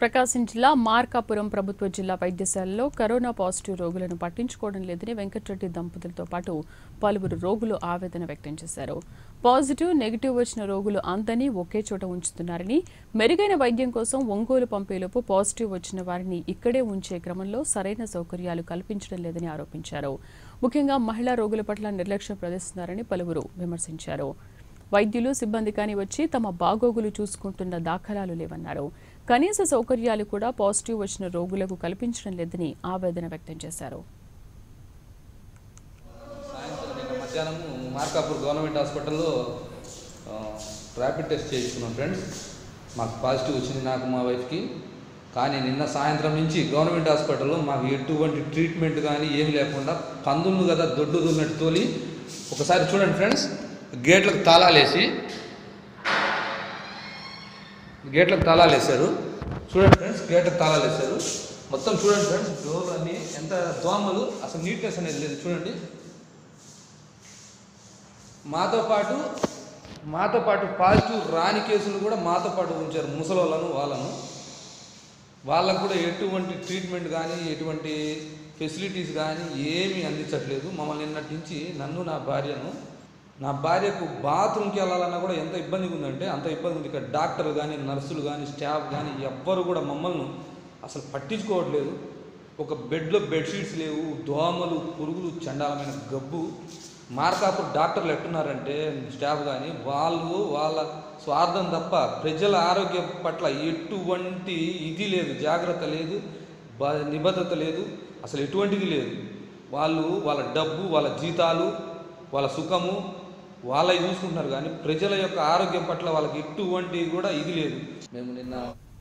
ప్రకాశం జిల్లా మార్కాపురం ప్రభుత్వ జిల్లా వైద్యశాలలో కరోనా పాజిటివ్ రోగులను పట్టించుకోవడం లేదని వెంకటరెడ్డి దంపతులతో పాటు పలువురు రోగులు ఆవేదన వ్యక్తం చేశారు పాజిటివ్ నెగిటివ్ వచ్చిన రోగులు అంతని ఒకే చోట ఉంచుతున్నారని మెరుగైన వైద్యం కోసం ఒంగోలు పంపేలోపు పాజిటివ్ వచ్చిన వారిని ఇక్కడే ఉంచే క్రమంలో సరైన సౌకర్యాలు కల్పించడం లేదని ఆరోపించారు ముఖ్యంగా మహిళా రోగుల పట్ల నిర్లక్ష్యం ప్రదర్శిస్తున్నారని పలువురు విమర్శించారు వైద్యులు సిబ్బంది కాని వచ్చి తమ బాగోగులు చూసుకుంటున్న దాఖలాలు లేవన్నారు కనీస సౌకర్యాలు కూడా పాజిటివ్ వచ్చిన రోగులకు కల్పించడం లేదని ఆవేదన వ్యక్తం చేశారు సాయంత్రం నిన్న మధ్యాహ్నం మార్కాపూర్ గవర్నమెంట్ హాస్పిటల్లో ఆ, ర్యాపిడ్ టెస్ట్ చేయించుకున్నాం ఫ్రెండ్స్ మాకు పాజిటివ్ వచ్చింది నాకు మా వైఫ్కి కానీ నిన్న సాయంత్రం నుంచి గవర్నమెంట్ హాస్పిటల్లో మాకు ఎటువంటి ట్రీట్మెంట్ కానీ ఏమి లేకుండా పందులు కదా దొడ్డు దున్నట్టు తోలి ఒకసారి చూడండి ఫ్రెండ్స్ గేట్లకు తాళాలేసి గేట్లకు తాళాలు వేశారు చూడండి ఫ్రెండ్స్ గేట్లకు తాళాలు వేశారు మొత్తం చూడండి ఫ్రెండ్స్ డోర్లు అన్నీ ఎంత దోమలు అసలు నీట్నెస్ అనేది లేదు చూడండి మాతో పాటు మాతో పాటు పాజిటివ్ రాని కేసులు కూడా మాతో పాటు ఉంచారు ముసలోళ్ళను వాళ్ళను వాళ్ళకు కూడా ఎటువంటి ట్రీట్మెంట్ కానీ ఎటువంటి ఫెసిలిటీస్ కానీ ఏమీ అందించట్లేదు మమ్మల్ని నిన్నటి నుంచి నన్ను నా భార్యను నా భార్యకు బాత్రూమ్కి వెళ్ళాలన్నా కూడా ఎంత ఇబ్బందిగా ఉందంటే అంత ఇబ్బంది ఉంది ఇక్కడ డాక్టర్లు కానీ నర్సులు కానీ స్టాఫ్ కానీ ఎవ్వరు కూడా మమ్మల్ని అసలు పట్టించుకోవట్లేదు ఒక బెడ్లో బెడ్షీట్స్ లేవు దోమలు పురుగులు చండాలమైన గబ్బు మార్కాపూర్ డాక్టర్లు ఎట్టున్నారంటే స్టాఫ్ కానీ వాళ్ళు వాళ్ళ స్వార్థం తప్ప ప్రజల ఆరోగ్యం పట్ల ఎటువంటి ఇది లేదు జాగ్రత్త లేదు బ- నిబద్ధత లేదు అసలు ఎటువంటిది లేదు వాళ్ళు వాళ్ళ డబ్బు వాళ్ళ జీతాలు వాళ్ళ సుఖము వాళ్ళవి చూసుకుంటున్నారు కానీ ప్రజల యొక్క ఆరోగ్యం పట్ల వాళ్ళకి ఎటువంటి కూడా ఇది లేదు మేము నిన్న